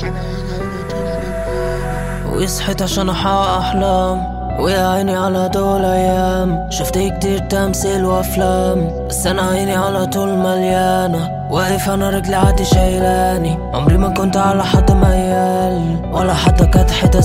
وصحيت عشان احقق احلام ويا عيني على دول ايام شفت كتير تمثيل وافلام بس انا عيني على طول مليانة واقف انا رجلي عادي شايلاني عمري ما كنت على حد ميال ولا حتى كانت حتة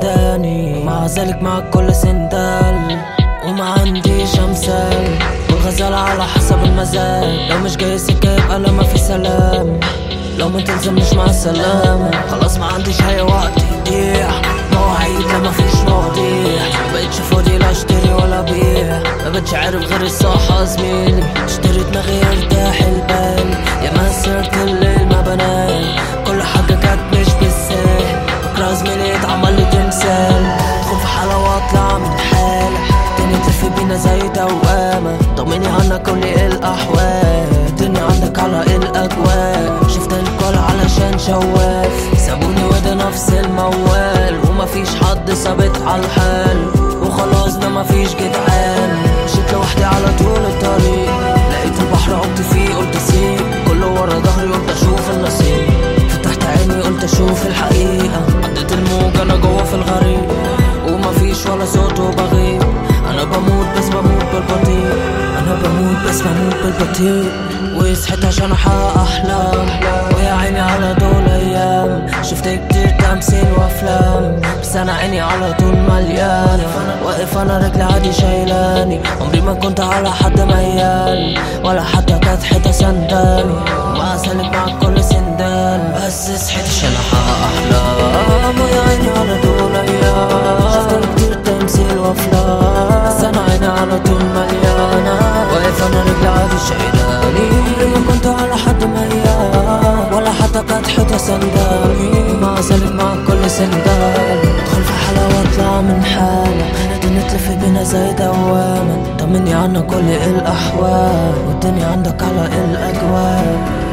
سنداني مع ذلك معك كل سندال وما عنديش امثال والغزالة على حسب المزاج لو مش جاي سكة يبقى لما في سلام لو ما تلزمنيش مع السلامة خلاص ما عنديش اي وقت يضيع مواعيد لما فيش مواضيع مبقتش فاضي لا اشتري ولا بيع مبقتش عارف غير الصح زميلي اشتري دماغي ارتاح البال يا ما سهرت الليل ما بنام كل حاجة كانت مش بالسهل بكرة زميلي اتعمل لي تمثال ادخل في حالة واطلع من حالة تاني تلف بينا زي دوامة طمني عنك كل الاحوال الدنيا عندك على الاجواء شفت الكل علشان شواف سابوني وده نفس الموال ومفيش حد ثابت على الحال وخلاص ده مفيش جدعان مشيت لوحدي على طول الطريق لقيت البحر عمت فيه قلت سيب كله ورا ظهري قلت اشوف النصيب فتحت عيني قلت اشوف الحقيقة عديت الموج انا جوه في الغريق ومفيش ولا صوت وبغيب انا بموت بس بموت بالبطيء انا بموت بس بموت بالبطيء وصحيت عشان احقق احلام ويا عيني على دول ايام شفت كتير تمثيل وافلام بس انا عيني على طول مليانة واقف انا رجلي عادي شايلاني عمري ما كنت على حد ميال ولا حتى كانت حتة سنداني ما سالك مع كل سندان بس صحيت عشان احقق احلام ويا عيني على دول ايام شفت كتير تمثيل وافلام بس انا عيني على طول مليانة واقف انا رجلي عادي شايلاني عمري ما كنت على حد ميال ولا حتى كانت حتة سنداني مع ذلك مع كل سندان ادخل في حالة واطلع من حالة الدنيا تلف بينا زي دوامة طمني عنا كل الاحوال والدنيا عندك على الاجوال